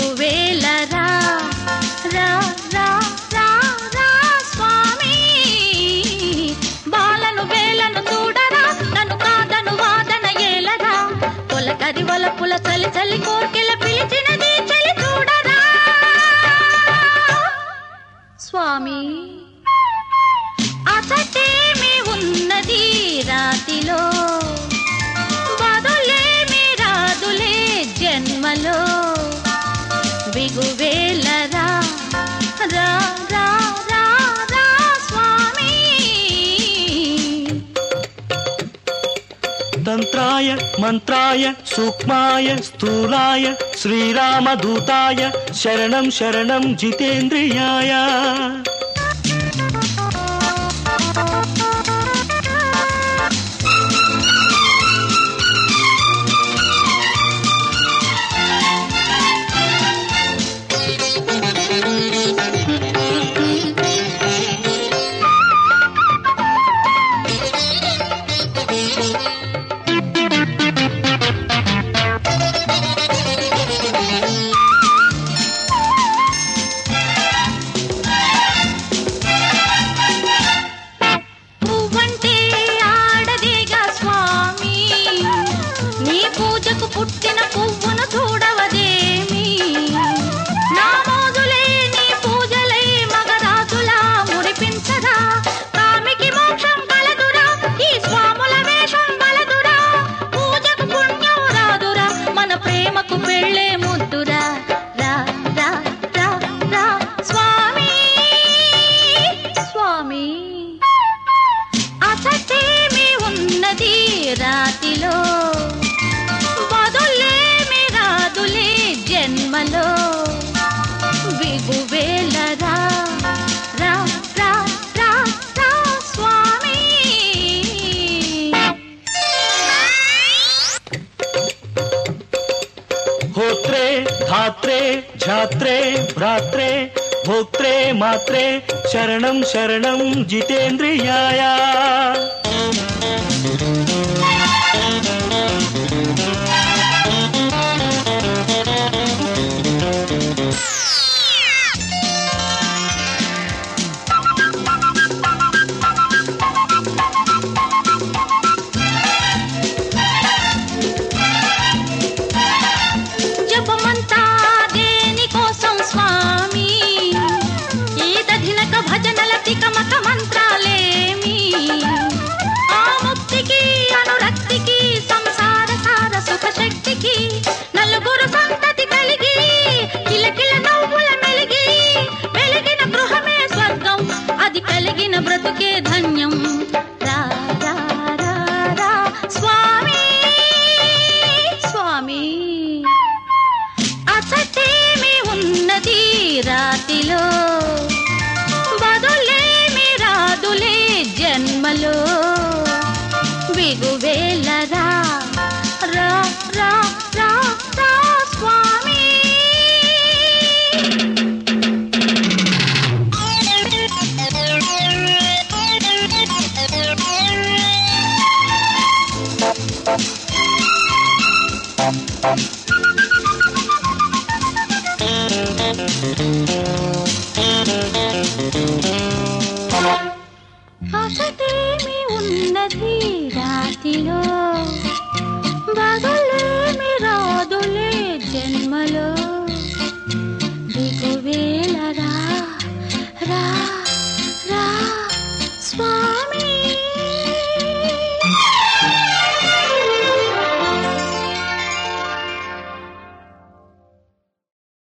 బిగువేలరా రా రా రా రా స్వామి బాలను వేలను చూడరా నన్ను కాదను వాదన ఏలరా తొలకరి వలపుల చలి చలి కోర్కెల పిలిచినది చలి చూడరా స్వామి అసటేమి ఉన్నది రాతిలో బదులేమి రాదులే జన్మలో బిగువేలరా రా రా రా రా స్వామి తంత్రాయ మంత్రాయ సూక్ష్మాయ స్థూలాయ శ్రీరామదూతాయ శరణం శరణం జితేంద్రియాయ పువ్వంటే ఆడదేగా స్వామి నీ పూజకు పుట్టిన పువ్వును చూడవదేమి నా మోజులే నీ పూజలై మగరాజులా మురిపించరా కామికి మోక్షం కలదురా ఈ స్వాముల వేషం బలదురా పూజకు పుణ్యం రాదురా మన ప్రేమకు పెళ్ళే ముద్దురా రా రా రా రా స్వామి స్వామి అసటేమి ఉన్నది రాతిలో వదులేమి రాదులే జన్మలో బిగువేలరా రా రా రా రా స్వామి హోత్రే ధాత్రే ఝాత్రే భ్రాత్రే భోక్త్రే మాత్రే శరణం శరణం జితేంద్రియాయ జపమంతా దేని కోసం స్వామి ఈ దధినక భజనల తికమక మంత్రాలేమి ఆ ముక్తికి అనురక్తికి సంసార సార సుఖ శక్తికి నలుగురు సంతతి కలిగి కిలకిల నవ్వుల మెలిగి వెలిగిన గృహమే స్వర్గం అది కలిగిన బ్రతుకే ధన్యం రా రా రా రా స్వామి స్వామి అసటేమి ఉన్నది రాతిలో బదులేమి రాదులే జన్మలో బిగువేలరా రా రా రా రా స్వామి అసటేమి ఉన్నది రాతిలో